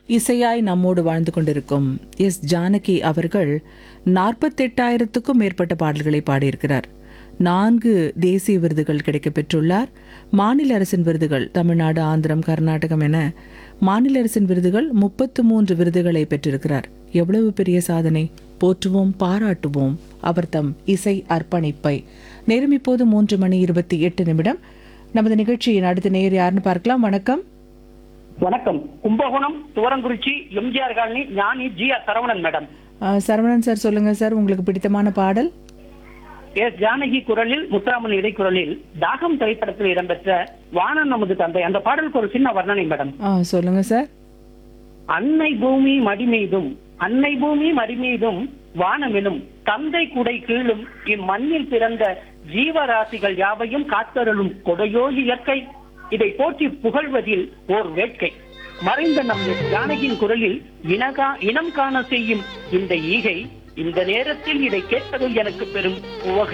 இசையாய் நம்மோடு வாழ்ந்து கொண்டிருக்கும் எஸ் ஜானகி அவர்கள் நாற்பத்தெட்டாயிரத்துக்கும் மேற்பட்ட பாடல்களை பாடியிருக்கிறார் நான்கு தேசிய விருதுகள் கிடைக்கப் பெற்றுள்ளார் மாநில அரசின் விருதுகள் தமிழ்நாடு ஆந்திரம் கர்நாடகம் என மாநில அரசின் விருதுகள் முப்பத்து மூன்று விருதுகளை பெற்றிருக்கிறார் எவ்வளவு பெரிய சாதனை போற்றுவோம் பாராட்டுவோம் அவர் தம் இசை அர்ப்பணிப்பை நேரம் இப்போது மூன்று மணி இருபத்தி எட்டு நிமிடம் நமது நிகழ்ச்சியின் அடுத்த நேர் யாருன்னு பார்க்கலாம் வணக்கம் வணக்கம் Kumbakonam Thuvarankurichi MGR colony Gnani G R Saravanan madam ஆ, சரவணன் சார் சொல்லுங்க சார் உங்களுக்கு பிடித்தமான பாடல் எஸ் ஜானகி குரலில் முத்துராமன் இடைக்குரலில் தாகம் திரைப்படத்தில் இடம்பெற்ற வானம் நமது தந்தை அந்த பாடலுக்கு ஒரு சின்ன வர்ணனை மேடம் ஆ சொல்லுங்க சார் அன்னை பூமி மடி மீதும் அன்னை பூமி மடி மீதும் வானமெனும் தந்தை குடை கீழும் இம்மண்ணில் பிறந்த ஜீவராசிகள் யாவையும் காத்தருளும் கொடையோ இயற்கை இதை போற்றி புகழ்வதில் ஓர் வேட்கை மறைந்த நம் ஜானகியின் குரலில் இனகா இனம் காண செய்யும் இந்த ஈகை இந்த நேரத்தில் இதை கேட்பதில் எனக்கு பெரும் உவகை